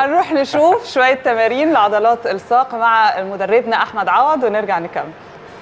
هنروح نشوف شويه تمارين لعضلات الساق مع مدربنا احمد عوض ونرجع نكمل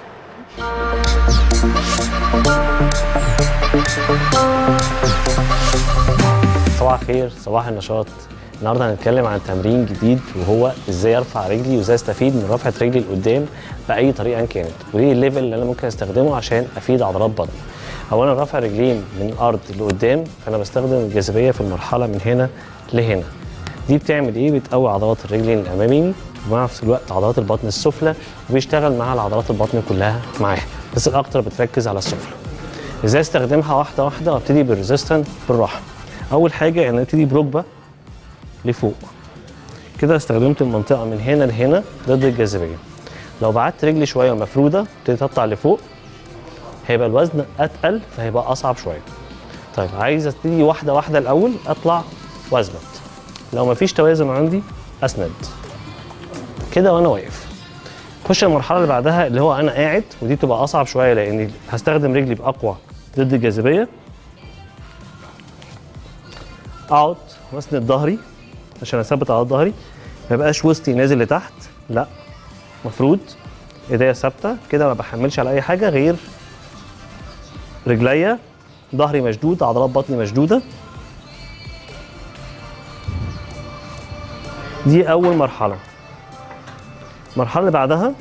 صباح الخير صباح النشاط النهارده هنتكلم عن تمرين جديد وهو ازاي ارفع رجلي وازاي استفيد من رفعه رجلي لقدام باي طريقه كانت وايه الليفل اللي انا ممكن استخدمه عشان افيد عضلات بطني اولا رفع رجلين من الارض لقدام فانا بستخدم الجاذبيه في المرحله من هنا لهنا دي بتعمل ايه بتقوي عضلات الرجلين الامامي ومع نفس الوقت عضلات البطن السفلى وبيشتغل معاها العضلات البطن كلها معاها بس الاكتر بتركز على السفلى ازاي استخدمها واحده واحده وابتدي بالريزيستنت بالراحه اول حاجه ان ابتدي بركبه لفوق كده استخدمت المنطقه من هنا لهنا ضد الجاذبيه لو بعدت رجلي شويه مفروده ابتديت اطلع لفوق هيبقى الوزن اتقل فهيبقى اصعب شويه طيب عايز ابتدي واحده واحده الاول اطلع واثبت لو مفيش توازن عندي اسند كده وانا واقف خش المرحله اللي بعدها اللي هو انا قاعد ودي بتبقى اصعب شويه لاني هستخدم رجلي باقوى ضد الجاذبيه اقعد واسند ظهري عشان اثبت على ظهري ما يبقاش وسطي نازل لتحت لا مفروض ايديا ثابته كده ما بحملش على اي حاجه غير رجليا ظهري مشدود عضلات بطني مشدوده دي اول مرحله المرحله اللي بعدها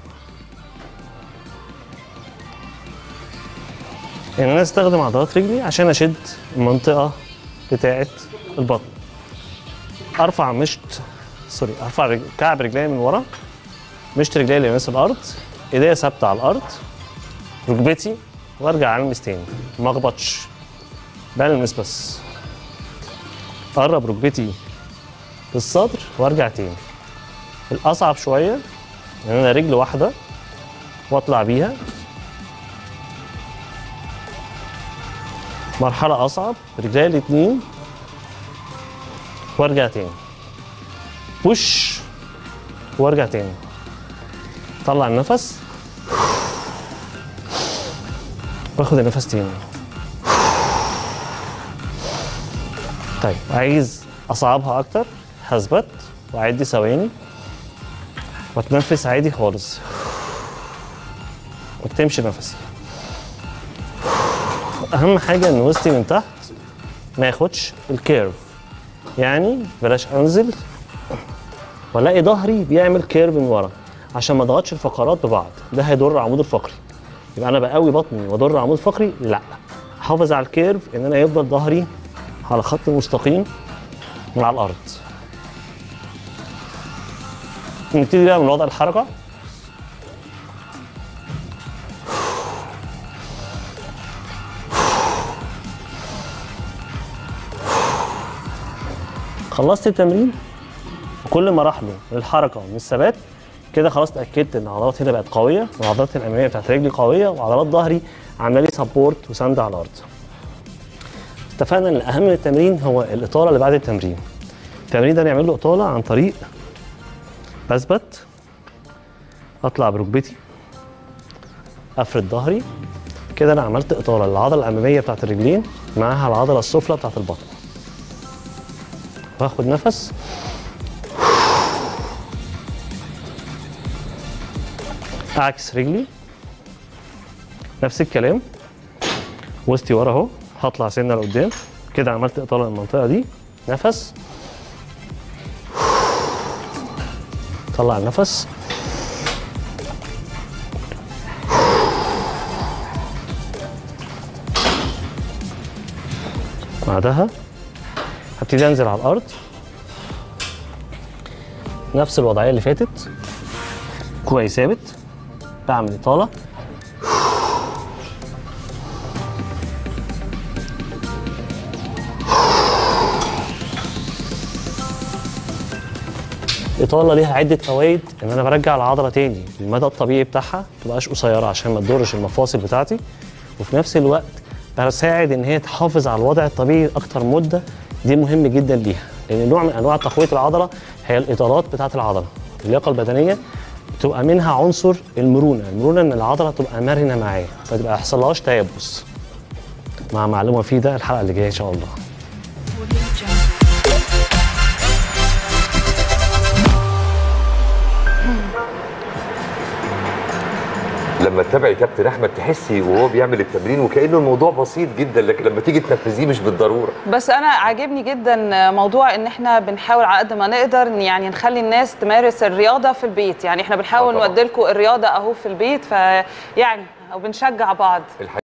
ان انا استخدم عضلات رجلي عشان اشد المنطقه بتاعه البطن ارفع مشط سوري ارفع رج... كعب رجلي من ورا مشط رجلي اللي يمس الارض ايديا ثابته على الارض ركبتي وارجع المس تاني ما اخبطش بلمس بس اقرب ركبتي للصدر وارجع تاني الاصعب شويه ان انا رجل واحده واطلع بيها مرحله اصعب رجلي الاتنين وارجع تاني بوش وارجع تاني طلع النفس واخد النفس تاني طيب عايز اصعبها اكتر هثبت واعد ثواني واتنفس عادي خالص وبتمشي نفسي اهم حاجه ان وسطي من تحت ما ياخدش الكيرف يعني بلاش انزل والاقي ظهري بيعمل كيرف من ورا عشان ما اضغطش الفقرات ببعض ده هيضر العمود الفقري يبقى انا بقوي بطني واضر العمود الفقري لا احافظ على الكيرف ان انا يفضل ظهري على خط مستقيم من على الارض نبتدي بقى من وضع الحركه خلصت التمرين وكل مراحله من الحركه ومن الثبات كده خلاص اتاكدت ان عضلات هنا بقت قويه والعضلات الاماميه بتاعت رجلي قويه وعضلات ظهري عامله لي سبورت وسند على الارض اتفقنا ان الاهم من التمرين هو الاطاله اللي بعد التمرين التمرين ده نعمل له اطاله عن طريق بثبت اطلع بركبتي افرد ظهري كده انا عملت اطاله للعضله الاماميه بتاعت الرجلين معاها العضله السفلى بتاعت البطن واخد نفس اعكس رجلي نفس الكلام وسطي ورا اهو هطلع سنه لقدام كده عملت اطاله للمنطقه دي نفس طلع النفس بعدها هبتدي انزل على الارض نفس الوضعيه اللي فاتت كويس ثابت بعمل اطاله الاطاله ليها عده فوائد ان انا برجع العضله تاني المدى الطبيعي بتاعها ما تبقاش قصيره عشان ما تضرش المفاصل بتاعتي وفي نفس الوقت بساعد ان هي تحافظ على الوضع الطبيعي اكتر مده دي مهم جدا ليها لان نوع من انواع تقويه العضله هي الاطالات بتاعه العضله اللياقه البدنيه بتبقى منها عنصر المرونه المرونه ان العضله تبقى مرنه معايا فتبقى يحصلهاش تيبس مع معلومه في ده الحلقه اللي جايه ان شاء الله لما تتابعي كابتن احمد تحسي وهو بيعمل التمرين وكانه الموضوع بسيط جدا لكن لما تيجي تنفذيه مش بالضروره بس انا عاجبني جدا موضوع ان احنا بنحاول على قد ما نقدر إن يعني نخلي الناس تمارس الرياضه في البيت يعني احنا بنحاول آه طبعاً. نودي لكم الرياضه اهو في البيت فيعني وبنشجع بعض الحقيقة